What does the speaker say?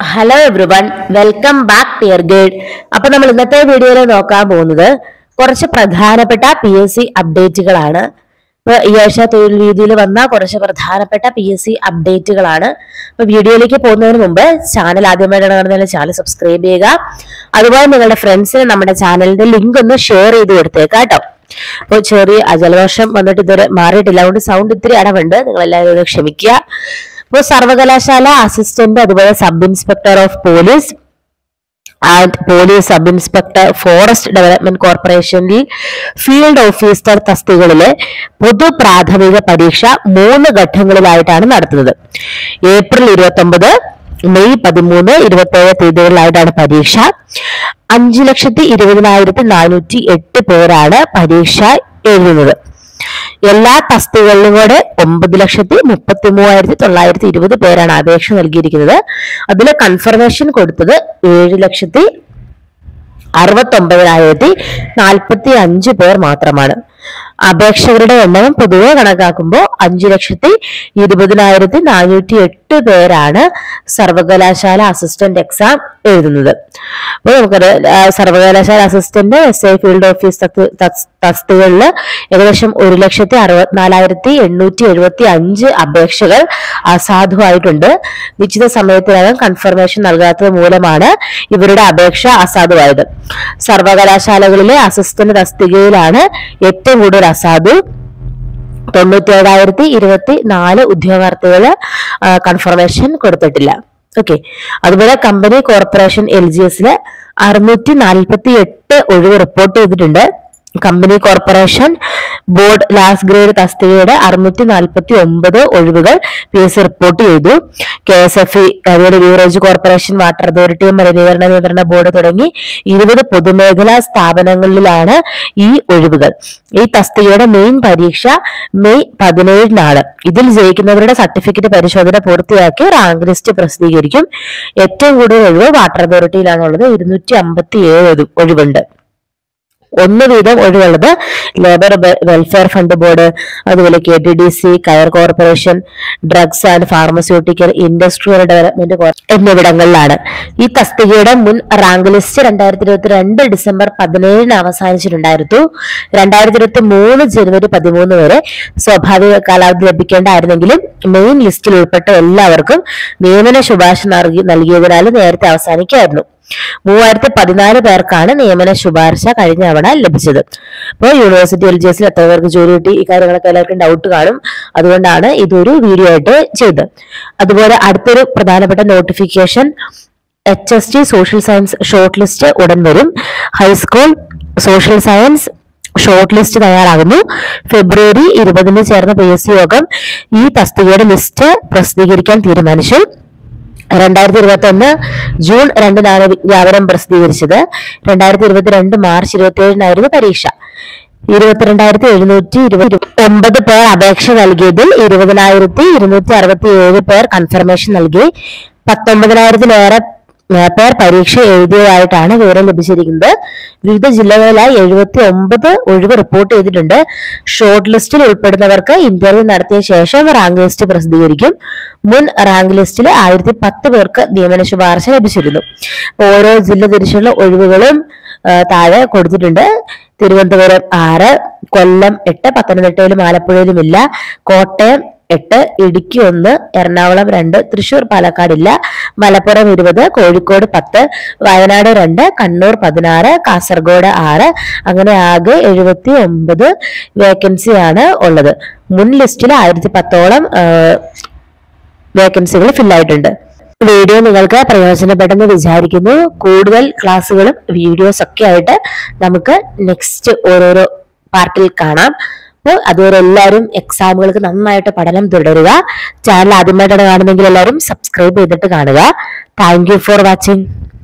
hello everyone welcome back tier guide അപ്പൊ നമ്മൾ ഇന്നത്തെ വീഡിയോയിൽ നോക്കാൻ പോകുന്നത് കുറച്ച് പ്രധാനപ്പെട്ട പി എസ് സി അപ്ഡേറ്റുകളാണ് ഇപ്പൊ ഈ ആഴ്ച തൊഴിൽ രീതിയിൽ വന്ന കുറച്ച് പ്രധാനപ്പെട്ട പി എസ് സി അപ്ഡേറ്റുകളാണ് അപ്പൊ വീഡിയോയിലേക്ക് പോകുന്നതിന് മുമ്പ് ചാനൽ ആദ്യമായിട്ടാണ് കാണുന്നതിൽ ചാനൽ സബ്സ്ക്രൈബ് ചെയ്യുക അതുപോലെ നിങ്ങളുടെ ഫ്രണ്ട്സിന് നമ്മുടെ ചാനലിന്റെ ലിങ്ക് ഒന്ന് ഷെയർ ചെയ്ത് കൊടുത്തേക്കാം കേട്ടോ അപ്പോൾ ചെറിയ ജലദോഷം വന്നിട്ട് ഇതുവരെ മാറിയിട്ടില്ല അതുകൊണ്ട് സൗണ്ട് ഇത്തിരി അടവുണ്ട് നിങ്ങൾ എല്ലാവരും ഒന്ന് ക്ഷമിക്കുക ഇപ്പോൾ സർവകലാശാല അസിസ്റ്റന്റ് അതുപോലെ sub inspector of police and police sub inspector forest development കോർപ്പറേഷനിൽ ഫീൽഡ് ഓഫീസർ തസ്തികളിലെ പൊതു പ്രാഥമിക പരീക്ഷ മൂന്ന് ഘട്ടങ്ങളിലായിട്ടാണ് നടത്തുന്നത് ഏപ്രിൽ ഇരുപത്തി ഒമ്പത് മെയ് പതിമൂന്ന് ഇരുപത്തി ഏഴ് തീയതികളിലായിട്ടാണ് പരീക്ഷ അഞ്ചു ലക്ഷത്തി ഇരുപതിനായിരത്തി നാനൂറ്റി എട്ട് പേരാണ് പരീക്ഷ എഴുതുന്നത് എല്ലാ തസ്തികളിലും കൂടെ ഒമ്പത് ലക്ഷത്തി മുപ്പത്തി മൂവായിരത്തി തൊള്ളായിരത്തി ഇരുപത് പേരാണ് അപേക്ഷ നൽകിയിരിക്കുന്നത് അതിൽ കൺഫർമേഷൻ കൊടുത്തത് ഏഴ് ലക്ഷത്തി അറുപത്തി ഒമ്പതിനായിരത്തി നാൽപ്പത്തി അഞ്ച് പേർ മാത്രമാണ് അപേക്ഷകരുടെ എണ്ണം പൊതുവെ കണക്കാക്കുമ്പോൾ അഞ്ചു ലക്ഷത്തി ഇരുപതിനായിരത്തി നാനൂറ്റി എട്ട് പേരാണ് സർവകലാശാല അസിസ്റ്റന്റ് എക്സാം എഴുതുന്നത് അപ്പോൾ നമുക്കറിയാം ആ, സർവകലാശാല assistant S I field office തസ്തി- തസ്- തസ്തികളിൽ ഏകദേശം ഒരു ലക്ഷത്തി അറുപത്തിനാലായിരത്തി എണ്ണൂറ്റി എഴുപത്തി അഞ്ച് അപേക്ഷകൾ അസാധുവായിട്ടുണ്ട് നിശ്ചിത സമയത്തിനകം കൺഫർമേഷൻ നൽകാത്തത് മൂലമാണ് ഇവരുടെ അപേക്ഷ അസാധുവായത് സർവകലാശാലകളിലെ അസിസ്റ്റന്റ് തസ്തികയിലാണ് ഏറ്റവും കൂടുതൽ അസാധു തൊണ്ണൂറ്റി ഏഴായിരത്തി ഇരുപത്തി നാല് ഉദ്യോഗാർത്ഥികള് കൺഫർമേഷൻ കൊടുത്തിട്ടില്ല ഓക്കെ അതുപോലെ കമ്പനി കോർപ്പറേഷൻ എൽ ജി എസില് അറുന്നൂറ്റി നാൽപ്പത്തി എട്ട് ഒഴിവ് റിപ്പോർട്ട് ചെയ്തിട്ടുണ്ട് company corporation board last grade തസ്തികയുടെ അറുന്നൂറ്റി നാൽപ്പത്തി ഒമ്പത് ഒഴിവുകൾ പി എസ് സി റിപ്പോർട്ട് ചെയ്തു കെ എസ് എഫ് ഇ അതുപോലെ ബീവറേജ് കോർപ്പറേഷൻ വാട്ടർ അതോറിറ്റി മലിനീകരണ നിയന്ത്രണ ബോർഡ് തുടങ്ങി ഇരുപത് പൊതുമേഖലാ സ്ഥാപനങ്ങളിലാണ് ഈ ഒഴിവുകൾ ഈ തസ്തികയുടെ മെയിൻ പരീക്ഷ മെയ് പതിനേഴിനാണ് ഇതിൽ ജയിക്കുന്നവരുടെ സർട്ടിഫിക്കറ്റ് പരിശോധന പൂർത്തിയാക്കി റാങ്ക് ലിസ്റ്റ് പ്രസിദ്ധീകരിക്കും ഏറ്റവും കൂടുതൽ ഒഴിവ് വാട്ടർ അതോറിറ്റിയിലാണുള്ളത് ഇരുന്നൂറ്റി അമ്പത്തി ഏഴ് ഒഴിവുണ്ട് ഒന്ന് വീതം ഒഴിവുള്ളത് ലേബർ വെ- വെൽഫെയർ ഫണ്ട് ബോർഡ് അതുപോലെ കെ ടി ഡി സി കയർ corporation drugs and pharmaceutical industrial development കോർ- എന്നിവിടങ്ങളിലാണ് ഈ തസ്തികയുടെ മുൻ റാങ്ക് ലിസ്റ്റ് രണ്ടായിരത്തി ഇരുപത്തി രണ്ട് ഡിസംബർ പതിനേഴിന് അവസാനിച്ചിട്ടുണ്ടായിരുന്നു രണ്ടായിരത്തി ഇരുപത്തി മൂന്ന് ജനുവരി പതിമൂന്ന് വരെ സ്വാഭാവിക കാലാവധി ലഭിക്കേണ്ടായിരുന്നെങ്കിലും മെയിൻ ലിസ്റ്റിൽ ഉൾപ്പെട്ട എല്ലാവർക്കും നിയമന ശുപാർശ നൽകി നൽകിയതിനാൽ നേരത്തെ അവസാനിക്കായിരുന്നു മൂവായിരത്തി പതിനാല് പേർക്കാണ് നിയമന ശുപാർശ കഴിഞ്ഞ തവണ ലഭിച്ചത് അപ്പോൾ യൂണിവേഴ്സിറ്റി എൽ ജി എസിൽ എത്ര പേർക്ക് ജോലി കിട്ടി ഈ കാര്യങ്ങളൊക്കെ എല്ലാവർക്കും ഡൗട്ട് കാണും അതുകൊണ്ടാണ് ഇതൊരു വീഡിയോ ആയിട്ട് ചെയ്തത് അതുപോലെ അടുത്തൊരു പ്രധാനപ്പെട്ട notification H S T social science short list ഉടൻ വരും high school social science short list തയ്യാറാകുന്നു ഫെബ്രുവരി ഇരുപതിന് ചേർന്ന പി എസ് സി യോഗം ഈ തസ്തികയുടെ ലിസ്റ്റ് പ്രസിദ്ധീകരിക്കാൻ തീരുമാനിച്ചു രണ്ടായിരത്തി ഇരുപത്തി ഒന്ന് ജൂൺ രണ്ടിനാണ് വിജ്ഞാപനം പ്രസിദ്ധീകരിച്ചത് രണ്ടായിരത്തി ഇരുപത്തിരണ്ട് മാർച്ച് ഇരുപത്തി ഏഴിനായിരുന്നു പരീക്ഷ ഇരുപത്തിരണ്ടായിരത്തി എഴുന്നൂറ്റി ഇരുപത്തി ഒമ്പത് പേർ അപേക്ഷ നൽകിയതിൽ ഇരുപതിനായിരത്തി ഇരുന്നൂറ്റി അറുപത്തി ഏഴ് പേർ കൺഫർമേഷൻ നൽകി പത്തൊമ്പതിനായിരത്തിലേറെ ഏർ പേർ പരീക്ഷ എഴുതിയതായിട്ടാണ് വിവരം ലഭിച്ചിരിക്കുന്നത് വിവിധ ജില്ലകളിലായി എഴുപത്തി ഒമ്പത് ഒഴിവ് റിപ്പോർട്ട് ചെയ്തിട്ടുണ്ട് ഷോർട്ട് ലിസ്റ്റിൽ ഉൾപ്പെടുന്നവർക്ക് ഇന്റർവ്യൂ നടത്തിയ ശേഷം റാങ്ക് ലിസ്റ്റ് പ്രസിദ്ധീകരിക്കും മുൻ റാങ്ക് ലിസ്റ്റിൽ ആയിരത്തി പത്ത് പേർക്ക് നിയമന ശുപാർശ ലഭിച്ചിരുന്നു ഓരോ ജില്ല തിരിച്ചുള്ള ഒഴിവുകളും ആ, താഴെ കൊടുത്തിട്ടുണ്ട് തിരുവനന്തപുരം ആറ് കൊല്ലം എട്ട് പത്തനംതിട്ടയിലും ആലപ്പുഴയിലും ഇല്ല കോട്ടയം എട്ട് ഇടുക്കി ഒന്ന് എറണാകുളം രണ്ട് തൃശൂർ പാലക്കാട് ഇല്ല മലപ്പുറം ഇരുപത് കോഴിക്കോട് പത്ത് വയനാട് രണ്ട് കണ്ണൂർ പതിനാറ് കാസർഗോഡ് ആറ് അങ്ങനെ ആകെ എഴുപത്തി ഒമ്പത് വേക്കൻസി ആണ് ഉള്ളത് മുൻ ലിസ്റ്റിൽ ആയിരത്തി പത്തോളം വേക്കൻസികൾ ഫില്ലായിട്ടുണ്ട് വീഡിയോ നിങ്ങൾക്ക് പ്രയോജനപ്പെട്ടെന്ന് വിചാരിക്കുന്നു കൂടുതൽ ക്ലാസ്സുകളും വീഡിയോസ് ഒക്കെ ആയിട്ട് നമുക്ക് നെക്സ്റ്റ് ഓരോരോ പാർട്ടിൽ കാണാം അപ്പോൾ അതുവരെ എല്ലാവരും എക്സാമുകൾക്ക് നന്നായിട്ട് പഠനം തുടരുക ചാനൽ ആദ്യമായിട്ടാണ് കാണുന്നെങ്കിൽ എല്ലാവരും സബ്സ്ക്രൈബ് ചെയ്തിട്ട് കാണുക താങ്ക് യു ഫോർ വാച്ചിങ്